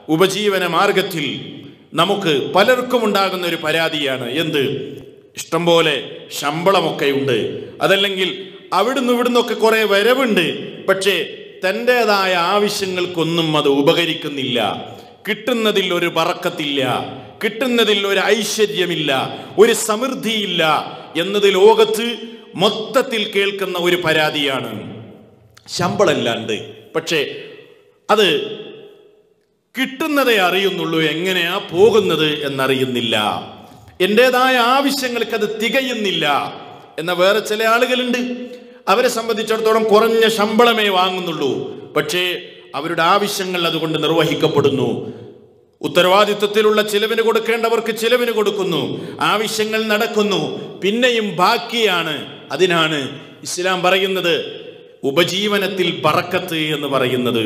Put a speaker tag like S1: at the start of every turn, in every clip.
S1: ഉപജീവന മാർഗത്തിൽ നമുക്ക് പലർക്കും ഉണ്ടാകുന്ന ഒരു പരാതിയാണ് എന്ത് ഇഷ്ടം പോലെ ശമ്പളമൊക്കെ ഉണ്ട് അതല്ലെങ്കിൽ അവിടുന്ന് ഇവിടുന്നൊക്കെ കുറെ വരവുണ്ട് പക്ഷേ തൻ്റെതായ ആവശ്യങ്ങൾക്കൊന്നും അത് ഉപകരിക്കുന്നില്ല കിട്ടുന്നതിൽ ഒരു പറക്കത്തില്ല കിട്ടുന്നതിൽ ഒരു ഐശ്വര്യമില്ല ഒരു സമൃദ്ധിയില്ല എന്നത് ലോകത്ത് മൊത്തത്തിൽ കേൾക്കുന്ന ഒരു പരാതിയാണ് ശമ്പളമില്ലാണ്ട് പക്ഷേ അത് കിട്ടുന്നതേ അറിയുന്നുള്ളൂ എങ്ങനെയാ പോകുന്നത് എന്നറിയുന്നില്ല എൻ്റെതായ ആവശ്യങ്ങൾക്ക് അത് തികയുന്നില്ല എന്ന വേറെ ചില ആളുകളുണ്ട് അവരെ സംബന്ധിച്ചിടത്തോളം കുറഞ്ഞ ശമ്പളമേ വാങ്ങുന്നുള്ളൂ പക്ഷേ അവരുടെ ആവശ്യങ്ങൾ അതുകൊണ്ട് നിർവഹിക്കപ്പെടുന്നു ഉത്തരവാദിത്വത്തിലുള്ള ചിലവിന് കൊടുക്കേണ്ടവർക്ക് ചിലവിന് കൊടുക്കുന്നു ആവശ്യങ്ങൾ നടക്കുന്നു പിന്നെയും ബാക്കിയാണ് അതിനാണ് ഇസ്ലാം പറയുന്നത് ഉപജീവനത്തിൽ പറക്കത്ത് എന്ന് പറയുന്നത്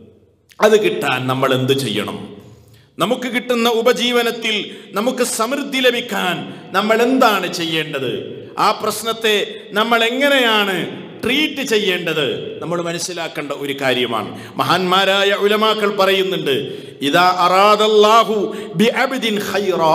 S1: അത് കിട്ടാൻ നമ്മൾ എന്ത് ചെയ്യണം നമുക്ക് കിട്ടുന്ന ഉപജീവനത്തിൽ നമുക്ക് സമൃദ്ധി ലഭിക്കാൻ നമ്മൾ എന്താണ് ചെയ്യേണ്ടത് ആ പ്രശ്നത്തെ നമ്മൾ എങ്ങനെയാണ് ട്രീറ്റ് ചെയ്യേണ്ടത് നമ്മൾ മനസ്സിലാക്കേണ്ട ഒരു കാര്യമാണ് മഹാന്മാരായ ഉലമാക്കൾ പറയുന്നുണ്ട് ഇതാ അറാദല്ലാഹു ബി അബ്ദിൻ ഖൈറാ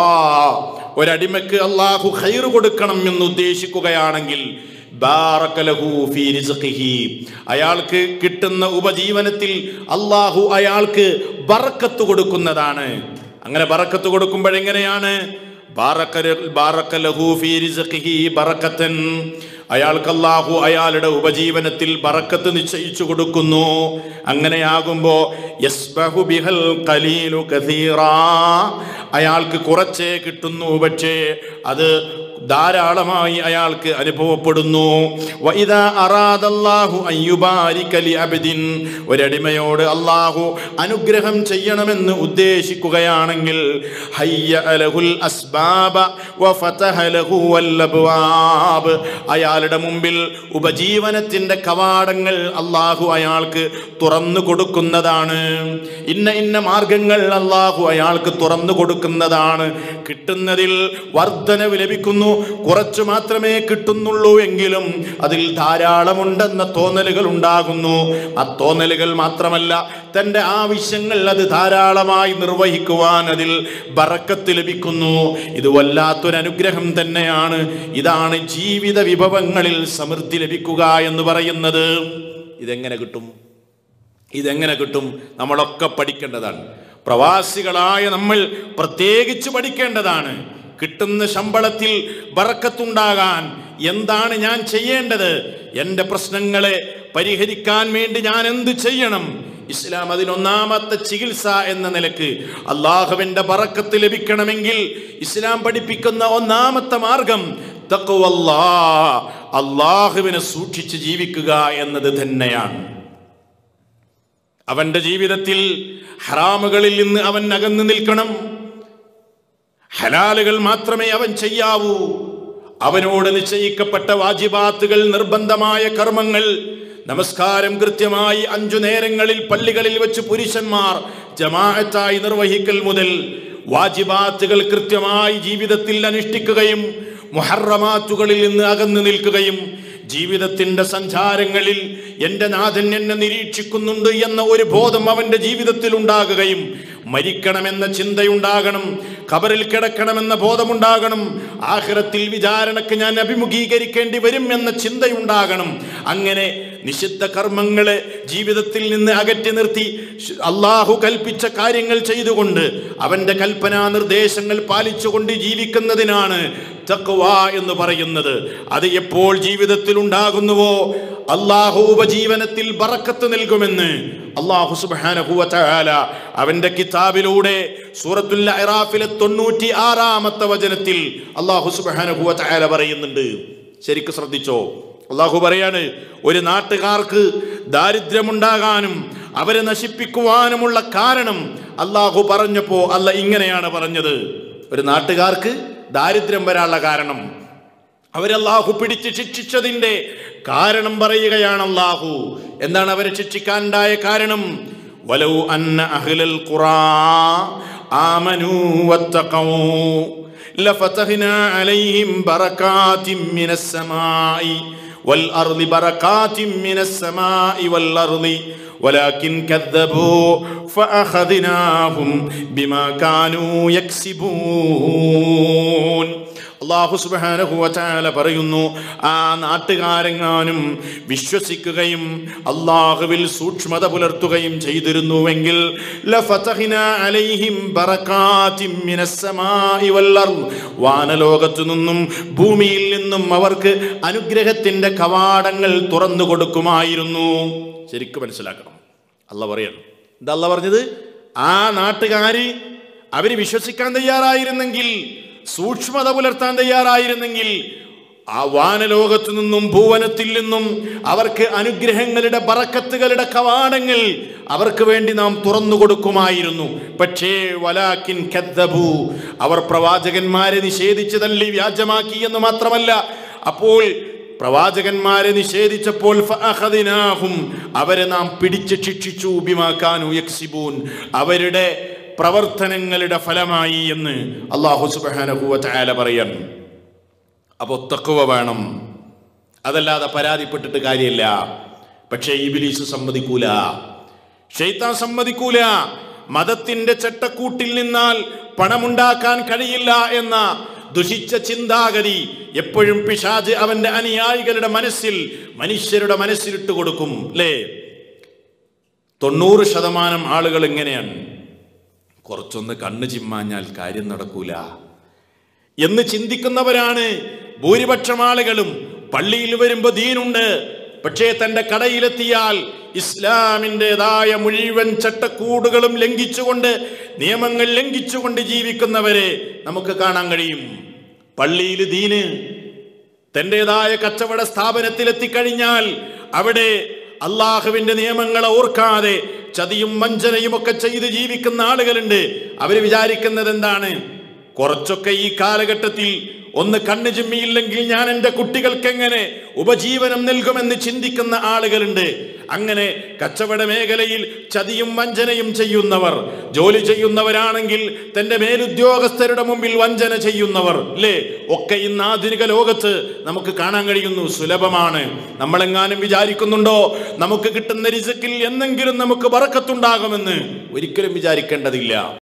S1: ഒരടിമക്ക് അള്ളാഹു ഖൈർ കൊടുക്കണം എന്ന് ഉദ്ദേശിക്കുകയാണെങ്കിൽ ബാറക്കലഹു ഫീ റിസ്ഖിഹി. അയാൾക്ക് കിട്ടുന്ന ഉപജീവനത്തിൽ അള്ളാഹു അയാൾക്ക് ബറക്കത്ത് കൊടുക്കുന്നതാണ് അങ്ങനെ ബറക്കത്ത് കൊടുക്കുമ്പോഴെങ്ങനെയാണ് ബാറക്കല- ബാറക്കലഹു ഫീ റിസ്ഖിഹി ബറക്കത്തൻ അയാൾക്ക് അള്ളാഹു അയാളുടെ ഉപജീവനത്തിൽ ബറക്കത്ത് നിശ്ചയിച്ചു കൊടുക്കുന്നു അങ്ങനെയാകുമ്പോ യസ്ബഹു ബിഹൽ ഖലീലു കസീറാ അയാൾക്ക് കുറച്ചേ കിട്ടുന്നു പക്ഷേ അത് ധാരാളമായി അയാൾക്ക് അനുഭവപ്പെടുന്നു വഇദാ അറാദല്ലാഹു അൻ യുബാരിക ലിഅബ്ദിൻ ഒരടിമയോട് അല്ലാഹു അനുഗ്രഹം ചെയ്യണമെന്ന് ഉദ്ദേശിക്കുകയാണെങ്കിൽ ഹയ്യ ലഹുൽ അസ്ബാബ വഫതഹ ലഹു വൽ അബ്വാബ് അയാളുടെ മുമ്പിൽ ഉപജീവനത്തിന്റെ കവാടങ്ങൾ അല്ലാഹു അയാൾക്ക് തുറന്നു കൊടുക്കുന്നതാണ് ഇന്ന ഇന്ന മാർഗങ്ങൾ അല്ലാഹു അയാൾക്ക് തുറന്നു കൊടുക്കുന്നതാണ് കിട്ടുന്നതിൽ വർധനവ് ലഭിക്കുന്നു കുറച്ചു മാത്രമേ കിട്ടുന്നുള്ളൂ എങ്കിലും അതിൽ ധാരാളമുണ്ടെന്ന തോന്നലുകൾ ഉണ്ടാകുന്നു ആ തോന്നലുകൾ മാത്രമല്ല തൻ്റെ ആവശ്യങ്ങൾ അത് ധാരാളമായി നിർവഹിക്കുവാൻ അതിൽ ബറക്കത്ത് ലഭിക്കുന്നു ഇത് വല്ലാത്തൊരു അനുഗ്രഹം തന്നെയാണ് ഇതാണ് ജീവിത വിഭവങ്ങളിൽ സമൃദ്ധി ലഭിക്കുക എന്ന് പറയുന്നത് ഇതെങ്ങനെ കിട്ടും ഇതെങ്ങനെ കിട്ടും നമ്മളൊക്കെ പഠിക്കേണ്ടതാണ് പ്രവാസികളായ നമ്മൾ പ്രത്യേകിച്ച് പഠിക്കേണ്ടതാണ് കിട്ടുന്ന ശമ്പളത്തിൽ ബറക്കത്തുണ്ടാകാൻ എന്താണ് ഞാൻ ചെയ്യേണ്ടത് എൻ്റെ പ്രശ്നങ്ങളെ പരിഹരിക്കാൻ വേണ്ടി ഞാൻ എന്ത് ചെയ്യണം ഇസ്ലാം അതിനൊന്നാമത്തെ ചികിത്സ എന്ന നിലക്ക് അള്ളാഹുവിന്റെ ബറക്കത്ത് ലഭിക്കണമെങ്കിൽ ഇസ്ലാം പഠിപ്പിക്കുന്ന ഒന്നാമത്തെ മാർഗം തഖ്വല്ലാ അള്ളാഹുവിനെ സൂക്ഷിച്ച് ജീവിക്കുക എന്നത് തന്നെയാണ് അവന്റെ ജീവിതത്തിൽ ഹറാമുകളിൽ നിന്ന് അവൻ അകന്നു നിൽക്കണം ഹലാലുകൾ മാത്രമേ അവൻ ചെയ്യാവൂ അവനോട് നിശ്ചയിക്കപ്പെട്ട വാജിബാത്തുകൾ നിർബന്ധമായ കർമ്മങ്ങൾ നമസ്കാരം കൃത്യമായി അഞ്ചു നേരങ്ങളിൽ പള്ളികളിൽ വെച്ച് പുരുഷന്മാർ ജമാഅത്തായി നിർവഹിക്കൽ മുതൽ വാജിബാത്തുകൾ കൃത്യമായി ജീവിതത്തിൽ അനുഷ്ഠിക്കുകയും മുഹറമാത്തുകളിൽ നിന്ന് അകന്നു നിൽക്കുകയും ജീവിതത്തിന്റെ സഞ്ചാരങ്ങളിൽ എൻ്റെ നാഥൻ എന്നെ നിരീക്ഷിക്കുന്നുണ്ട് എന്ന ഒരു ബോധം അവന്റെ ജീവിതത്തിൽ ഉണ്ടാകുകയും മരിക്കണമെന്ന ചിന്തയുണ്ടാകണം ഖബറിൽ കിടക്കണമെന്ന ബോധമുണ്ടാകണം ആഖിറത്തിൽ വിചാരണക്ക് ഞാൻ അഭിമുഖീകരിക്കേണ്ടി വരും എന്ന ചിന്തയുണ്ടാകണം അങ്ങനെ നിഷിദ്ധ കർമ്മങ്ങളെ ജീവിതത്തിൽ നിന്ന് അകറ്റി നിർത്തി ശ്- അള്ളാഹു കൽപ്പിച്ച കാര്യങ്ങൾ ചെയ്തുകൊണ്ട് അവന്റെ കൽപ്പനാ നിർദ്ദേശങ്ങൾ പാലിച്ചുകൊണ്ട് ജീവിക്കുന്നതിനാണ് തക്വ എന്ന് പറയുന്നത് അത് എപ്പോൾ ജീവിതത്തിൽ ഉണ്ടാകുന്നുവോ അള്ളാഹു ഉപജീവനത്തിൽ ബറക്കത്ത് നൽകുമെന്ന് അള്ളാഹു സുബ്ഹാനഹു വ തആല അവന്റെ കിതാബിലൂടെ സൂറത്തുൽ അറാഫിലെ തൊണ്ണൂറ്റി ആറാമത്തെ വചനത്തിൽ അള്ളാഹു സുബ്ഹാനഹു വ തആല പറയുന്നുണ്ട് ശരിക്ക് ശ്രദ്ധിച്ചോ അള്ളാഹു പറയാണ് ഒരു നാട്ടുകാർക്ക് ദാരിദ്ര്യമുണ്ടാകാനും അവരെ നശിപ്പിക്കുവാനുമുള്ള കാരണം അള്ളാഹു പറഞ്ഞപ്പോ അല്ല ഇങ്ങനെയാണ് പറഞ്ഞത് ഒരു നാട്ടുകാർക്ക് ദാരിദ്ര്യം വരാനുള്ള കാരണം അവരല്ലാഹു പിടിച്ച് ശിക്ഷിച്ചതിന്റെ കാരണം പറയുകയാണ് അല്ലാഹു എന്താണ് അവരെ ശിക്ഷിക്കാനുണ്ടായ കാരണം വലൗ അന്ന അഹ്ലൽ ഖുറാ ആമനൂ വത്തഖൂ ലഫതഹ്നാ അലൈഹിം ബറകാതിൻ മിനസ് സമാഇ والأرض بركات من السماء والأرض ولكن كذبوا فأخذناهم بما كانوا يكسبون അള്ളാഹു സുബാനഹുവല പറയുന്നു ആ നാട്ടുകാരെങ്ങാനും വിശ്വസിക്കുകയും അള്ളാഹുവിൽ സൂക്ഷ്മത പുലർത്തുകയും ചെയ്തിരുന്നുവെങ്കിൽ ലഫതഹ്ന അലൈഹിം ബറകാത്തിൻ മിനസ്സമാഇ വൽ അർദ്. വാനലോകത്തു നിന്നും ഭൂമിയിൽ നിന്നും അവർക്ക് അനുഗ്രഹത്തിന്റെ കവാടങ്ങൾ തുറന്നു കൊടുക്കുമായിരുന്നു ശരിക്കും മനസ്സിലാക്കണം അല്ല പറയണം എന്താ അല്ല പറഞ്ഞത് ആ നാട്ടുകാര് അവര് വിശ്വസിക്കാൻ തയ്യാറായിരുന്നെങ്കിൽ സൂക്ഷ്മത പുലർത്താൻ തയ്യാറായിരുന്നെങ്കിൽ ആ വാനലോകത്തു നിന്നും ഭൂവനത്തിൽ നിന്നും അവർക്ക് അനുഗ്രഹങ്ങളുടെ ബറക്കത്തുകളുടെ കവാടങ്ങൾ അവർക്ക് വേണ്ടി നാം തുറന്നു കൊടുക്കുമായിരുന്നു പക്ഷേ വലാക്കിൻ കദ്ദബു അവർ പ്രവാചകന്മാരെ നിഷേധിച്ച് തള്ളി വ്യാജമാക്കി എന്ന് മാത്രമല്ല അപ്പോൾ പ്രവാചകന്മാരെ നിഷേധിച്ചപ്പോൾ ഫഅഖദിനാഹും അവരെ നാം പിടിച്ച് ശിക്ഷിച്ചു ബിമാക്കാനു യക്സിബൂൻ അവരുടെ പ്രവർത്തനങ്ങളുടെ ഫലമായി എന്ന് അള്ളാഹു സുബ്ഹാനഹു വതആല പറയാൻ അപ്പോൾ തക്കുവ വേണം അതല്ലാതെ പരാതിപ്പെട്ടിട്ട് കാര്യമില്ല പക്ഷേ ഇബിലീസ് സമ്മതിക്കൂല ഷെയ്ത്താൻ സമ്മതിക്കൂല മതത്തിന്റെ ചട്ടക്കൂട്ടിൽ നിന്നാൽ പണമുണ്ടാക്കാൻ കഴിയില്ല എന്ന ദുഷിച്ച ചിന്താഗതി എപ്പോഴും പിശാജ് അവന്റെ അനുയായികളുടെ മനസ്സിൽ മനുഷ്യരുടെ മനസ്സിലിട്ട് കൊടുക്കും അല്ലേ തൊണ്ണൂറ് ശതമാനം ആളുകൾ ഇങ്ങനെയാണ് കുറച്ചൊന്ന് കണ്ണു ചിമ്മാഞ്ഞാൽ കാര്യം നടക്കൂല എന്ന് ചിന്തിക്കുന്നവരാണ് ഭൂരിപക്ഷം ആളുകളും പള്ളിയിൽ വരുമ്പോ ദീനുണ്ട് പക്ഷേ തന്റെ കടയിലെത്തിയാൽ ഇസ്ലാമിൻ്റെതായ മുഴുവൻ ചട്ടക്കൂടുകളും ലംഘിച്ചുകൊണ്ട് നിയമങ്ങൾ ലംഘിച്ചുകൊണ്ട് ജീവിക്കുന്നവരെ നമുക്ക് കാണാൻ കഴിയും പള്ളിയിൽ ദീന് തൻ്റെതായ കച്ചവട സ്ഥാപനത്തിലെത്തിക്കഴിഞ്ഞാൽ അവിടെ അള്ളാഹുവിന്റെ നിയമങ്ങളെ ഓർക്കാതെ ചതിയും വഞ്ചനയും ഒക്കെ ചെയ്ത് ജീവിക്കുന്ന ആളുകളുണ്ട് അവർ വിചാരിക്കുന്നത് എന്താണ് കുറച്ചൊക്കെ ഈ കാലഘട്ടത്തിൽ ഒന്ന് കണ്ണു ചിമ്മിയില്ലെങ്കിൽ ഞാൻ എൻ്റെ കുട്ടികൾക്ക് എങ്ങനെ ഉപജീവനം നൽകുമെന്ന് ചിന്തിക്കുന്ന ആളുകളുണ്ട് അങ്ങനെ കച്ചവട മേഖലയിൽ ചതിയും വഞ്ചനയും ചെയ്യുന്നവർ ജോലി ചെയ്യുന്നവരാണെങ്കിൽ തന്റെ മേലുദ്യോഗസ്ഥരുടെ മുമ്പിൽ വഞ്ചന ചെയ്യുന്നവർ അല്ലേ ഒക്കെ ഇന്ന് ആധുനിക ലോകത്ത് നമുക്ക് കാണാൻ കഴിയുന്നു സുലഭമാണ് നമ്മളെങ്ങാനും വിചാരിക്കുന്നുണ്ടോ നമുക്ക് കിട്ടുന്ന രിസക്കിൽ എന്നെങ്കിലും നമുക്ക് വറക്കത്തുണ്ടാകുമെന്ന് ഒരിക്കലും വിചാരിക്കേണ്ടതില്ല